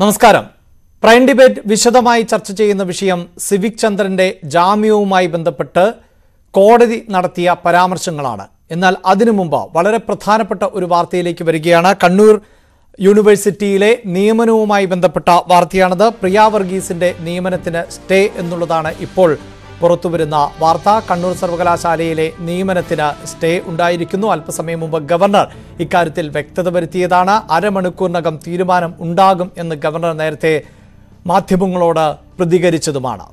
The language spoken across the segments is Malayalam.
നമസ്കാരം പ്രൈം ഡിബേറ്റ് വിശദമായി ചർച്ച ചെയ്യുന്ന വിഷയം സിവിക് ചന്ദ്രന്റെ ജാമ്യവുമായി ബന്ധപ്പെട്ട് കോടതി നടത്തിയ പരാമർശങ്ങളാണ് എന്നാൽ അതിനു മുമ്പ് വളരെ പ്രധാനപ്പെട്ട ഒരു വാർത്തയിലേക്ക് വരികയാണ് കണ്ണൂർ യൂണിവേഴ്സിറ്റിയിലെ നിയമനവുമായി ബന്ധപ്പെട്ട വാർത്തയാണത് പ്രിയ വർഗീസിന്റെ നിയമനത്തിന് സ്റ്റേ എന്നുള്ളതാണ് ഇപ്പോൾ പുറത്തുവരുന്ന വാർത്ത കണ്ണൂർ സർവകലാശാലയിലെ നിയമനത്തിന് സ്റ്റേ ഉണ്ടായിരിക്കുന്നു അല്പസമയം മുമ്പ് ഗവർണർ ഇക്കാര്യത്തിൽ വ്യക്തത വരുത്തിയതാണ് അരമണിക്കൂറിനകം തീരുമാനം ഉണ്ടാകും എന്ന് ഗവർണർ നേരത്തെ മാധ്യമങ്ങളോട് പ്രതികരിച്ചതുമാണ്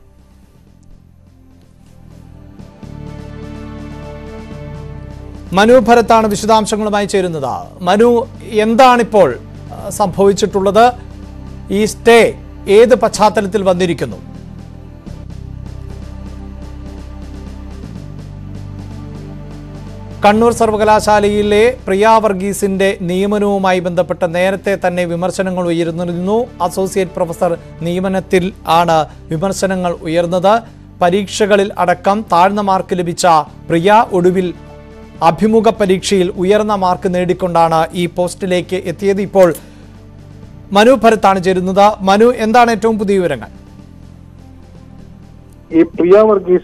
മനു ഭരത്താണ് വിശദാംശങ്ങളുമായി ചേരുന്നത് മനു എന്താണിപ്പോൾ ആ, സംഭവിച്ചിട്ടുള്ളത് ഈ സ്റ്റേ ഏത് പശ്ചാത്തലത്തിൽ വന്നിരിക്കുന്നു കണ്ണൂർ സർവകലാശാലയിലെ പ്രിയ വർഗീസിന്റെ നിയമനവുമായി ബന്ധപ്പെട്ട് നേരത്തെ തന്നെ വിമർശനങ്ങൾ ഉയർന്നിരുന്നു അസോസിയേറ്റ് പ്രൊഫസർ നിയമനത്തിൽ ആണ് വിമർശനങ്ങൾ ഉയർന്നത് പരീക്ഷകളിൽ അടക്കം താഴ്ന്ന മാർക്ക് ലഭിച്ച പ്രിയ ഒടുവിൽ അഭിമുഖ പരീക്ഷയിൽ ഉയർന്ന മാർക്ക് നേടിക്കൊണ്ടാണ് ഈ പോസ്റ്റിലേക്ക് എത്തിയത് ഇപ്പോൾ മനു ഭരത്താണ് ചേരുന്നത് മനു എന്താണ് ഏറ്റവും പുതിയ വിവരങ്ങൾ ഈ പ്രിയ വർഗീസ്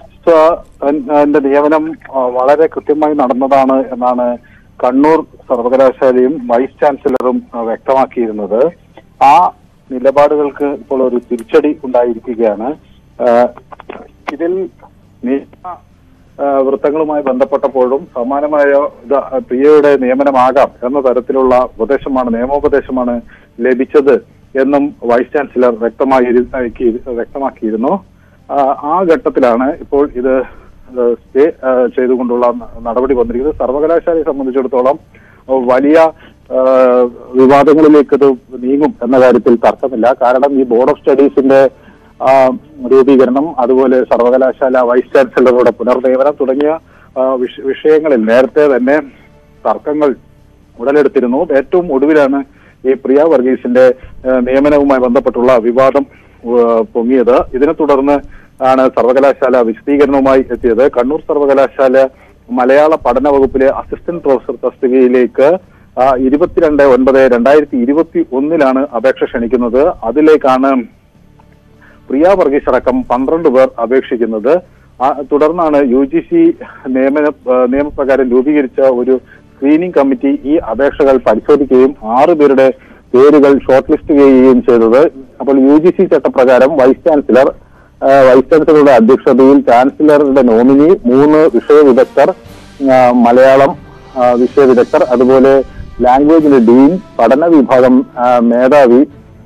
എന്റെ നിയമനം ആ, വളരെ കൃത്യമായി നടന്നതാണ് എന്നാണ് കണ്ണൂർ സർവകലാശാലയും വൈസ് ചാൻസലറും ആ, വ്യക്തമാക്കിയിരുന്നത് ആ നിലപാടുകൾക്ക് ഇപ്പോൾ ഒരു തിരിച്ചടി ഉണ്ടായിരിക്കുകയാണ് ആ, ഇതിൽ നിയമ ആ, വൃത്തങ്ങളുമായി ബന്ധപ്പെട്ടപ്പോഴും സമാനമായ ഇത് പ്രിയയുടെ നിയമനമാകാം എന്ന തരത്തിലുള്ള ഉപദേശമാണ് നിയമോപദേശമാണ് ലഭിച്ചത് എന്നും വൈസ് ചാൻസലർ വ്യക്തമായി വ്യക്തമാക്കിയിരുന്നു ആ, ആ ഘട്ടത്തിലാണ് ഇപ്പോൾ ഇത് സ്റ്റേ ആ, ചെയ്തുകൊണ്ടുള്ള ന- നടപടി വന്നിരിക്കുന്നത് സർവകലാശാലയെ സംബന്ധിച്ചിടത്തോളം വലിയ ആ, വിവാദങ്ങളിലേക്ക് ഇത് നീങ്ങും എന്ന കാര്യത്തിൽ തർക്കമില്ല കാരണം ഈ ബോർഡ് ഓഫ് സ്റ്റഡീസിന്റെ ആ, രൂപീകരണം അതുപോലെ സർവകലാശാല വൈസ് ചാൻസലറുടെ പുനർനിയമനം തുടങ്ങിയ ആ, വിഷ- വിഷയങ്ങളിൽ നേരത്തെ തന്നെ തർക്കങ്ങൾ ഉടലെടുത്തിരുന്നു ഏറ്റവും ഒടുവിലാണ് ഈ പ്രിയ വർഗീസിന്റെ ആ, നിയമനവുമായി ബന്ധപ്പെട്ടുള്ള വിവാദം ആ, പൊങ്ങിയത് ഇതിനെ തുടർന്ന് ആണ് സർവകലാശാല വിശദീകരണവുമായി എത്തിയത് കണ്ണൂർ സർവകലാശാല മലയാള പഠന വകുപ്പിലെ അസിസ്റ്റന്റ് പ്രൊഫസർ തസ്തികയിലേക്ക് ആ, ഇരുപത്തിരണ്ട് ഒൻപത് രണ്ടായിരത്തി ഇരുപത്തി ഒന്നിലാണ് അപേക്ഷ ക്ഷണിക്കുന്നത് അതിലേക്കാണ് പ്രിയ വർഗീസ് അടക്കം പന്ത്രണ്ട് പേർ അപേക്ഷിക്കുന്നത് ആ, തുടർന്നാണ് യു ജി സി നിയമന ആ, നിയമപ്രകാരം രൂപീകരിച്ച ഒരു സ്ക്രീനിംഗ് കമ്മിറ്റി ഈ അപേക്ഷകൾ പരിശോധിക്കുകയും ആറ് പേരുടെ പേരുകൾ ഷോർട്ട് ലിസ്റ്റ് ചെയ്യുകയും ചെയ്തത് അപ്പോൾ യു ജി സി ചട്ടപ്രകാരം വൈസ് ചാൻസലർ ആ, വൈസ് ചാൻസലറുടെ അധ്യക്ഷതയിൽ ചാൻസലറുടെ നോമിനി മൂന്ന് വിഷയ വിദഗ്ധർ ആ, മലയാളം ആ, വിഷയ വിദഗ്ധർ അതുപോലെ ലാംഗ്വേജിന്റെ ഡീൻ പഠന വിഭാഗം ആ, മേധാവി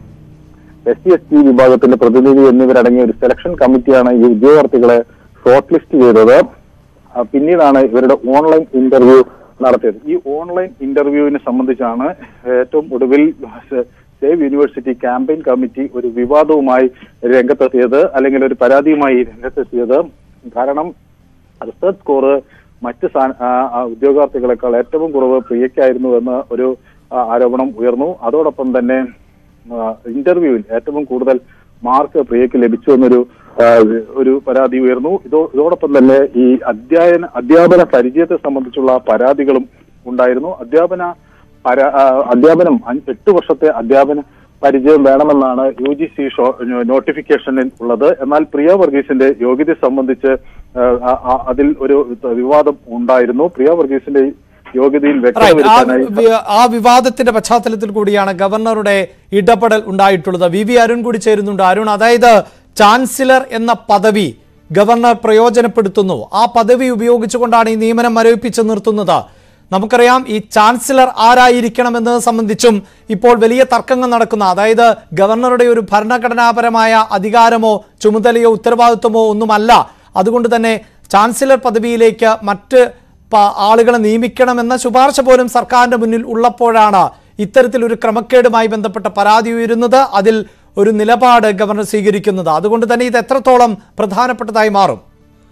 എസ് സി എസ് ടി വിഭാഗത്തിന്റെ പ്രതിനിധി എന്നിവരടങ്ങിയ ഒരു സെലക്ഷൻ കമ്മിറ്റിയാണ് ഈ ഉദ്യോഗാർത്ഥികളെ ഷോർട്ട് ലിസ്റ്റ് ചെയ്തത് ആ, പിന്നീടാണ് ഇവരുടെ ഓൺലൈൻ ഇന്റർവ്യൂ നടത്തിയത് ഈ ഓൺലൈൻ ഇന്റർവ്യൂവിനെ സംബന്ധിച്ചാണ് ഏറ്റവും ഒടുവിൽ സേവ് യൂണിവേഴ്സിറ്റി ക്യാമ്പയിൻ കമ്മിറ്റി ഒരു വിവാദവുമായി രംഗത്തെത്തിയത് അല്ലെങ്കിൽ ഒരു പരാതിയുമായി രംഗത്തെത്തിയത് കാരണം റിസർച്ച് സ്കോർ മറ്റ് സാ- ആ, ആ, ഉദ്യോഗാർത്ഥികളെക്കാൾ ഏറ്റവും കുറവ് പ്രിയയ്ക്കായിരുന്നു എന്ന ഒരു ആ, ആരോപണം ഉയർന്നു അതോടൊപ്പം തന്നെ ഇന്റർവ്യൂവിൽ ഏറ്റവും കൂടുതൽ മാർക്ക് പ്രിയയ്ക്ക് ലഭിച്ചു എന്നൊരു ആ, ഒരു പരാതി ഉയർന്നു ഇതോ ഇതോടൊപ്പം തന്നെ ഈ അധ്യയന അധ്യാപന പരിചയത്തെ സംബന്ധിച്ചുള്ള പരാതികളും ഉണ്ടായിരുന്നു അധ്യാപന പരാ- ആ, അധ്യാപനം അഞ്ച് എട്ട് വർഷത്തെ അധ്യാപന പരിചയം വേണമെന്നാണ് യു ജി സി നോട്ടിഫിക്കേഷനിൽ ഉള്ളത് എന്നാൽ പ്രിയ വർഗീസിന്റെ യോഗ്യതയെ സംബന്ധിച്ച് ആ, ആ, ആ, അതിൽ ഒരു വിവാദം ഉണ്ടായിരുന്നു പ്രിയ വർഗീസിന്റെ യോഗ്യതയിൽ വ്യക്തത റൈറ്റ് ആ വരുത്താനായി വി- ആ വിവാദത്തിന്റെ പശ്ചാത്തലത്തിൽ കൂടിയാണ് ഗവർണറുടെ ഇടപെടൽ ഉണ്ടായിട്ടുള്ളത് വി വി അരുൺ കൂടി ചേരുന്നുണ്ട് അരുൺ അതായത് ചാൻസലർ എന്ന പദവി ഗവർണർ പ്രയോജനപ്പെടുത്തുന്നു ആ പദവി ഉപയോഗിച്ചുകൊണ്ടാണ് ഈ നിയമനം മരവിപ്പിച്ച് നിർത്തുന്നത് നമുക്കറിയാം ഈ ചാൻസലർ ആരായിരിക്കണം എന്നത് സംബന്ധിച്ചും ഇപ്പോൾ വലിയ തർക്കങ്ങൾ നടക്കുന്ന അതായത് ഗവർണറുടെ ഒരു ഭരണഘടനാപരമായ അധികാരമോ ചുമതലയോ ഉത്തരവാദിത്വമോ ഒന്നുമല്ല അതുകൊണ്ട് തന്നെ ചാൻസലർ പദവിയിലേക്ക് മറ്റ് പ- ആളുകളെ നിയമിക്കണമെന്ന ശുപാർശ പോലും സർക്കാരിന്റെ മുന്നിൽ ഉള്ളപ്പോഴാണ് ഇത്തരത്തിലൊരു ക്രമക്കേടുമായി ബന്ധപ്പെട്ട പരാതി ഉയരുന്നത് അതിൽ ഒരു നിലപാട് ഗവർണർ സ്വീകരിക്കുന്നത് അതുകൊണ്ട് തന്നെ ഇത് എത്രത്തോളം പ്രധാനപ്പെട്ടതായി മാറും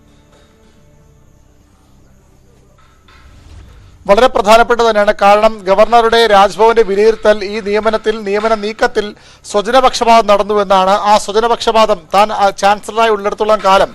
വളരെ പ്രധാനപ്പെട്ട തന്നെയാണ് കാരണം ഗവർണറുടെ രാജ്ഭവന്റെ വിലയിരുത്തൽ ഈ നിയമനത്തിൽ നിയമന നീക്കത്തിൽ സ്വജനപക്ഷപാതം നടന്നുവെന്നാണ് ആ സ്വജനപക്ഷപാതം താൻ ആ ചാൻസലറായി ഉള്ളിടത്തോളം കാലം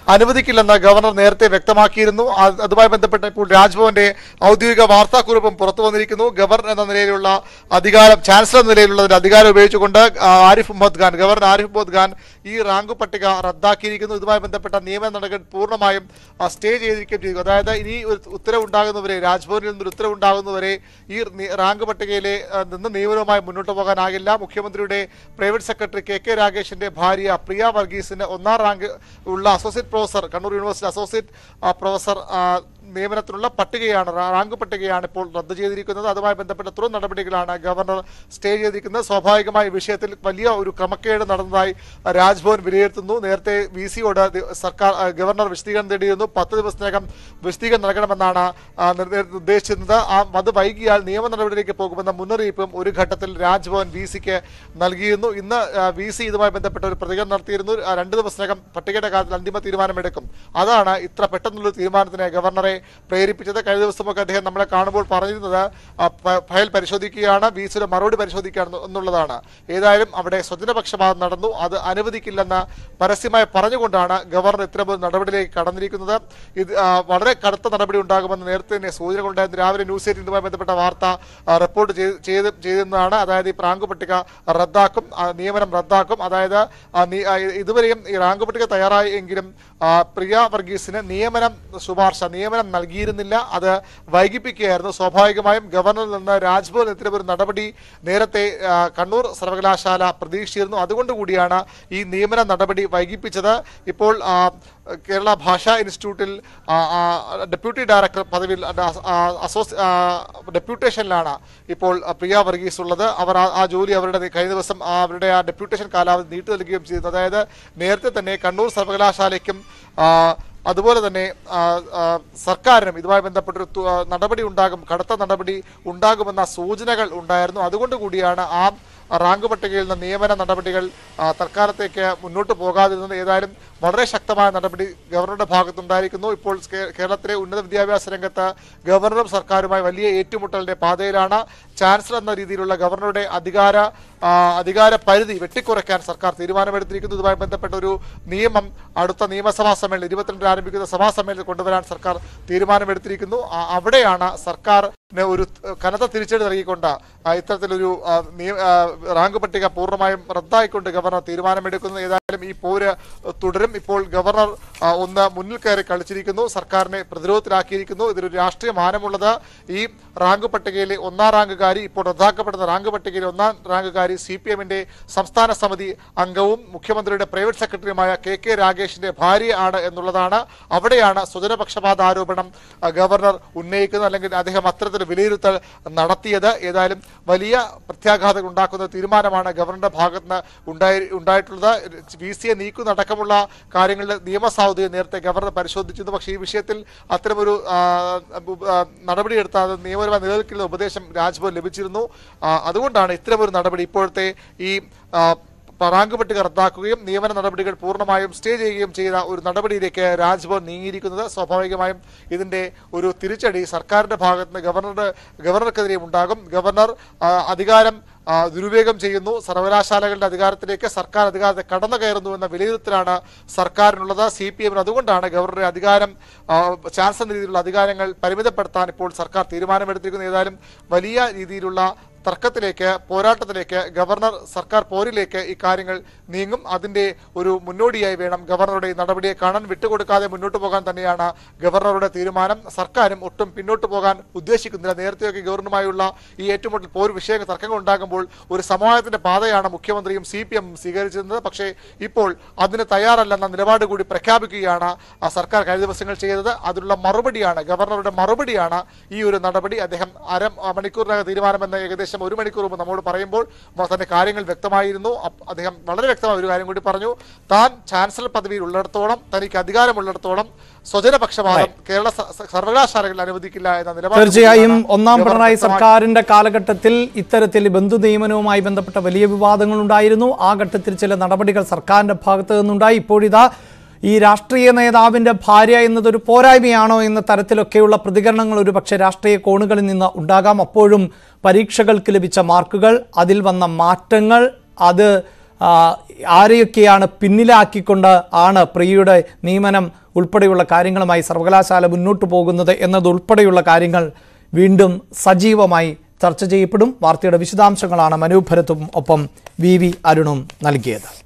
അനുവദിക്കില്ലെന്ന് ഗവർണർ നേരത്തെ വ്യക്തമാക്കിയിരുന്നു അത് അതുമായി ബന്ധപ്പെട്ട് ഇപ്പോൾ രാജ്ഭവന്റെ ഔദ്യോഗിക വാർത്താക്കുറിപ്പും പുറത്തു വന്നിരിക്കുന്നു ഗവർണർ എന്ന നിലയിലുള്ള അധികാരം ചാൻസലർ എന്ന നിലയിലുള്ളതിന്റെ അധികാരം ഉപയോഗിച്ചുകൊണ്ട് ആ, ആരിഫ് മുഹമ്മദ് ഖാൻ ഗവർണർ ആരിഫ് മുഹമ്മദ് ഖാൻ ഈ റാങ്ക് പട്ടിക റദ്ദാക്കിയിരിക്കുന്നു ഇതുമായി ബന്ധപ്പെട്ട നിയമ നടപടികൾ പൂർണ്ണമായും ആ, സ്റ്റേ ചെയ്തിരിക്കുകയും ചെയ്തു അതായത് ഇനി ഒരു ഉത്തരവുണ്ടാകുന്നവരെ രാജ്ഭവനിൽ നിന്നൊരു ഉത്തരവുണ്ടാകുന്നവരെ ഈ നി- റാങ്ക് പട്ടികയിലെ ആ, നിന്ന് നിയമനവുമായി മുന്നോട്ട് പോകാനാകില്ല മുഖ്യമന്ത്രിയുടെ പ്രൈവറ്റ് സെക്രട്ടറി കെ കെ രാഗേഷിന്റെ ഭാര്യ പ്രിയ വർഗീസിന് ഒന്നാം റാങ്ക് ഉള്ള associate professor Kannur university associate ആ, പ്രൊഫസർ ആ, നിയമനത്തിനുള്ള പട്ടികയാണ് റാ- റാങ്ക് പട്ടികയാണ് ഇപ്പോൾ റദ്ദ് ചെയ്തിരിക്കുന്നത് അതുമായി ബന്ധപ്പെട്ട തുടർ നടപടികളാണ് ഗവർണർ സ്റ്റേ ചെയ്തിരിക്കുന്നത് സ്വാഭാവികമായി ഈ വിഷയത്തിൽ വലിയ ഒരു ക്രമക്കേട് നടന്നതായി രാജ്ഭവൻ വിലയിരുത്തുന്നു നേരത്തെ വി സിയോട് സർക്കാർ ആ, ഗവർണർ വിശദീകരണം തേടിയിരുന്നു പത്ത് ദിവസത്തിനകം വിശദീകരണം നൽകണമെന്നാണ് ആ, നിർദ്ദേ- നിർദ്ദേശിച്ചിരുന്നത് ആ അത് വൈകിയാൽ നിയമ നടപടിയിലേക്ക് പോകുമെന്ന മുന്നറിയിപ്പും ഒരു ഘട്ടത്തിൽ രാജ്ഭവൻ വി സിക്ക് നൽകിയിരുന്നു ഇന്ന് വി സി ഇതുമായി ബന്ധപ്പെട്ട ഒരു പ്രതികരണം നടത്തിയിരുന്നു ആ, രണ്ട് ദിവസത്തിനകം പട്ടികയുടെ കാര്യത്തിൽ അന്തിമ തീരുമാനമെടുക്കും അതാണ് ഇത്ര പെട്ടെന്നുള്ള തീരുമാനത്തിന് ഗവർണറെ പ്രേരിപ്പിച്ചത് കഴിഞ്ഞ ദിവസമൊക്കെ അദ്ദേഹം നമ്മളെ കാണുമ്പോൾ പറഞ്ഞിരുന്നത് ആ, ഫ- ഫയൽ പരിശോധിക്കുകയാണ് വി സിയുടെ മറുപടി പരിശോധിക്കുകയാണ് എന്നുള്ളതാണ് ഏതായാലും അവിടെ സ്വജനപക്ഷപാതം നടന്നു അത് അനുവദിക്കില്ലെന്ന് പരസ്യമായി പറഞ്ഞുകൊണ്ടാണ് ഗവർണർ ഇത്തരമൊരു നടപടിയിലേക്ക് കടന്നിരിക്കുന്നത് ഇത് ആ, വളരെ കടുത്ത നടപടി ഉണ്ടാകുമെന്ന് നേരത്തെ തന്നെ സൂചനകളുണ്ടായിരുന്നു രാവിലെ ന്യൂസ് എയ്റ്റീൻ ഇതുമായി ബന്ധപ്പെട്ട വാർത്ത ആ, റിപ്പോർട്ട് ചെയ്ത് ചെയ്ത് ചെയ്തെന്നാണ് അതായത് ഈ റാങ്ക് പട്ടിക റദ്ദാക്കും ആ, നിയമനം റദ്ദാക്കും അതായത് ആ, നീ- ആ, ഇതുവരെയും ഈ റാങ്ക് പട്ടിക തയ്യാറായി എങ്കിലും ആ, പ്രിയ വർഗീസിന് നിയമനം ശുപാർശ നിയമനം നൽകിയിരുന്നില്ല അത് വൈകിപ്പിക്കുകയായിരുന്നു സ്വാഭാവികമായും ഗവർണറിൽ നിന്ന് രാജ്ഭവൻ ഇത്തരം ഒരു നടപടി നേരത്തെ ആ, കണ്ണൂർ സർവകലാശാല പ്രതീക്ഷിച്ചിരുന്നു അതുകൊണ്ട് കൂടിയാണ് ഈ നിയമന നടപടി വൈകിപ്പിച്ചത് ഇപ്പോൾ ആ, കേരള ഭാഷാ ഇൻസ്റ്റിറ്റ്യൂട്ടിൽ ആ, ആ, ഡെപ്യൂട്ടി ഡയറക്ടർ പദവിയിൽ അത് അസ- ആ, അസോസി ആ, ഡെപ്യൂട്ടേഷനിലാണ് ഇപ്പോൾ ആ, പ്രിയ വർഗീസ് ഉള്ളത് അവർ ആ- ആ ജോലി അവരുടെ കഴിഞ്ഞ ദിവസം ആ അവരുടെ ആ ഡെപ്യൂട്ടേഷൻ കാലാവധി നീട്ടി നൽകുകയും ചെയ്തു അതായത് നേരത്തെ തന്നെ കണ്ണൂർ സർവകലാശാലയ്ക്കും ആ, അതുപോലെ തന്നെ ആ, ആ, സർക്കാരിനും ഇതുമായി ബന്ധപ്പെട്ടൊരു തു- ആ, നടപടി ഉണ്ടാകും കടുത്ത നടപടി ഉണ്ടാകുമെന്ന സൂചനകൾ ഉണ്ടായിരുന്നു അതുകൊണ്ട് കൂടിയാണ് ആ റാങ്ക് പട്ടികയിൽ നിന്ന് നിയമന നടപടികൾ ആ, തൽക്കാലത്തേക്ക് മുന്നോട്ട് പോകാതിരുന്നത് ഏതായാലും വളരെ ശക്തമായ നടപടി ഗവർണറുടെ ഭാഗത്തുണ്ടായിരിക്കുന്നു ഇപ്പോൾ കേ- കേരളത്തിലെ ഉന്നത വിദ്യാഭ്യാസ രംഗത്ത് ഗവർണറും സർക്കാരുമായി വലിയ ഏറ്റുമുട്ടലിന്റെ പാതയിലാണ് ചാൻസലർ എന്ന രീതിയിലുള്ള ഗവർണറുടെ അധികാര ആ, അധികാര പരിധി വെട്ടിക്കുറയ്ക്കാൻ സർക്കാർ തീരുമാനമെടുത്തിരിക്കുന്നു ഇതുമായി ബന്ധപ്പെട്ട ഒരു നിയമം അടുത്ത നിയമസഭാ സമ്മേളനം ഇരുപത്തിരണ്ടിൽ ആരംഭിക്കുന്ന സഭാ സമ്മേളനത്തിൽ കൊണ്ടുവരാൻ സർക്കാർ തീരുമാനമെടുത്തിരിക്കുന്നു ആ, അവിടെയാണ് സർക്കാരിന് ഒരു ത- കനത്ത തിരിച്ചടി നൽകിക്കൊണ്ട് ആ, ഇത്തരത്തിലൊരു ആ, നിയ- ആ, റാങ്ക് പട്ടിക പൂർണ്ണമായും റദ്ദായിക്കൊണ്ട് ഗവർണർ തീരുമാനമെടുക്കുന്നു ഏതായാലും ഈ പോര് തുടരും ഇപ്പോൾ ഗവർണർ ആ, ഒന്ന് മുന്നിൽ കയറി കളിച്ചിരിക്കുന്നു സർക്കാരിനെ പ്രതിരോധത്തിലാക്കിയിരിക്കുന്നു ഇതിലൊരു രാഷ്ട്രീയ മാനമുള്ളത് ഈ റാങ്ക് പട്ടികയിലെ ഒന്നാം റാങ്കുകാരി ഇപ്പോൾ റദ്ദാക്കപ്പെടുന്ന റാങ്ക് പട്ടികയിലെ ഒന്നാം റാങ്കുകാരി സി പി എമ്മിന്റെ സംസ്ഥാന സമിതി അംഗവും മുഖ്യമന്ത്രിയുടെ പ്രൈവറ്റ് സെക്രട്ടറിയുമായ കെ കെ രാഗേഷിന്റെ ഭാര്യ ആണ് എന്നുള്ളതാണ് അവിടെയാണ് സ്വജനപക്ഷപാത ആരോപണം ആ, ഗവർണർ ഉന്നയിക്കുന്നത് അല്ലെങ്കിൽ അദ്ദേഹം അത്തരത്തിൽ വിലയിരുത്തൽ നടത്തിയത് ഏതായാലും വലിയ പ്രത്യാഘാതം ഉണ്ടാക്കുന്ന തീരുമാനമാണ് ഗവർണറുടെ ഭാഗത്ത് നിന്ന് ഉണ്ടായി ഉണ്ടായിട്ടുള്ളത് വി സിയെ നീക്കുന്നതടക്കമുള്ള കാര്യങ്ങളിൽ നിയമസാധുത നേരത്തെ ഗവർണർ പരിശോധിച്ചിരുന്നു പക്ഷേ ഈ വിഷയത്തിൽ അത്തരമൊരു ആ, ഉ- ആ, നടപടിയെടുത്താൽ അത് നിയമപരമായി നിലനിൽക്കുന്ന ഉപദേശം രാജ്ഭവൻ ലഭിച്ചിരുന്നു ആ, അതുകൊണ്ടാണ് ഇത്തരമൊരു നടപടി ഇപ്പോഴത്തെ ഈ ആ, റാങ്ക് പട്ടിക റദ്ദാക്കുകയും നിയമന നടപടികൾ പൂർണ്ണമായും സ്റ്റേ ചെയ്യുകയും ചെയ്ത ഒരു നടപടിയിലേക്ക് രാജ്ഭവൻ നീങ്ങിയിരിക്കുന്നത് സ്വാഭാവികമായും ഇതിന്റെ ഒരു തിരിച്ചടി സർക്കാരിന്റെ ഭാഗത്ത് നിന്ന് ഗവർണറുടെ ഗവർണർക്കെതിരെ ഉണ്ടാകും ഗവർണർ ആ, അധികാരം ആ, ദുരുപയോഗം ചെയ്യുന്നു സർവകലാശാലകളുടെ അധികാരത്തിലേക്ക് സർക്കാർ അധികാരത്തെ കടന്നു കയറുന്നു എന്ന വിലയിരുത്തലാണ് സർക്കാരിനുള്ളത് സി പി എമ്മിന് അതുകൊണ്ടാണ് ഗവർണറുടെ അധികാരം ആ, ചാൻസലർ എന്ന രീതിയിലുള്ള അധികാരങ്ങൾ പരിമിതപ്പെടുത്താൻ ഇപ്പോൾ സർക്കാർ തീരുമാനമെടുത്തിരിക്കുന്നത് ഏതായാലും വലിയ രീതിയിലുള്ള തർക്കത്തിലേക്ക് പോരാട്ടത്തിലേക്ക് ഗവർണർ സർക്കാർ പോരിലേക്ക് ഈ കാര്യങ്ങൾ നീങ്ങും അതിന്റെ ഒരു മുന്നോടിയായി വേണം ഗവർണറുടെ ഈ നടപടിയെ കാണാൻ വിട്ടുകൊടുക്കാതെ മുന്നോട്ട് പോകാൻ തന്നെയാണ് ഗവർണറുടെ തീരുമാനം സർക്കാരും ഒട്ടും പിന്നോട്ട് പോകാൻ ഉദ്ദേശിക്കുന്നില്ല നേരത്തെയൊക്കെ ഗവർണറുമായുള്ള ഈ ഏറ്റുമുട്ടൽ പോർ വിഷയങ്ങൾ തർക്കങ്ങൾ ഉണ്ടാകുമ്പോൾ ഒരു സമവായത്തിന്റെ പാതയാണ് മുഖ്യമന്ത്രിയും സി പി എം സ്വീകരിച്ചിരുന്നത് പക്ഷേ ഇപ്പോൾ അതിന് തയ്യാറല്ലെന്ന നിലപാട് കൂടി പ്രഖ്യാപിക്കുകയാണ് ആ സർക്കാർ കഴിഞ്ഞ ദിവസങ്ങൾ ചെയ്തത് അതിനുള്ള മറുപടിയാണ് ഗവർണറുടെ മറുപടിയാണ് ഈ ഒരു നടപടി അദ്ദേഹം അര മണിക്കൂറിനകം തീരുമാനമെന്ന് ഏകദേശം ഒരു മണിക്കൂർ മുമ്പ് നമ്മോട് പറയുമ്പോൾ മ- തന്റെ കാര്യങ്ങൾ വ്യക്തമായിരുന്നു അപ്പ് അദ്ദേഹം വളരെ വ്യക്തമായ ഒരു കാര്യം കൂടി പറഞ്ഞു താൻ ചാൻസലർ പദവിയിൽ ഉള്ളിടത്തോളം തനിക്ക് അധികാരമുള്ളിടത്തോളം സ്വജനപക്ഷപാതം കേരള സ- സ- സർവകലാശാലകളിൽ അനുവദിക്കില്ല എന്ന നിലപാട് തീർച്ചയായും കൂടിയാണ് ഒന്നാം ഗവർണർ പിണറായി വ്യക്തമാക്കിയത്. സർക്കാരിന്റെ കാലഘട്ടത്തിൽ ഇത്തരത്തിൽ ബന്ധു നിയമനവുമായി ബന്ധപ്പെട്ട വലിയ വിവാദങ്ങൾ ഉണ്ടായിരുന്നു ആ ഘട്ടത്തിൽ ചില നടപടികൾ സർക്കാരിന്റെ ഭാഗത്തു നിന്നുണ്ടായി ഇപ്പോഴിതാ ഈ രാഷ്ട്രീയ നേതാവിന്റെ ഭാര്യ എന്നതൊരു പോരായ്മയാണോ എന്ന തരത്തിലൊക്കെയുള്ള പ്രതികരണങ്ങൾ ഒരു പക്ഷേ രാഷ്ട്രീയ കോണുകളിൽ നിന്ന് ഉണ്ടാകാം അപ്പോഴും പരീക്ഷകൾക്ക് ലഭിച്ച മാർക്കുകൾ അതിൽ വന്ന മാറ്റങ്ങൾ അത് ആ, ആരെയൊക്കെയാണ് പിന്നിലാക്കിക്കൊണ്ട് ആണ് പ്രിയയുടെ നിയമനം ഉൾപ്പെടെയുള്ള കാര്യങ്ങളുമായി സർവകലാശാല മുന്നോട്ട് പോകുന്നത് എന്നതുൾപ്പെടെയുള്ള കാര്യങ്ങൾ വീണ്ടും സജീവമായി ചർച്ച ചെയ്യപ്പെടും വാർത്തയുടെ വിശദാംശങ്ങളാണ് മനോഭരത്തും ഒപ്പം വി വി അരുണും നൽകിയത്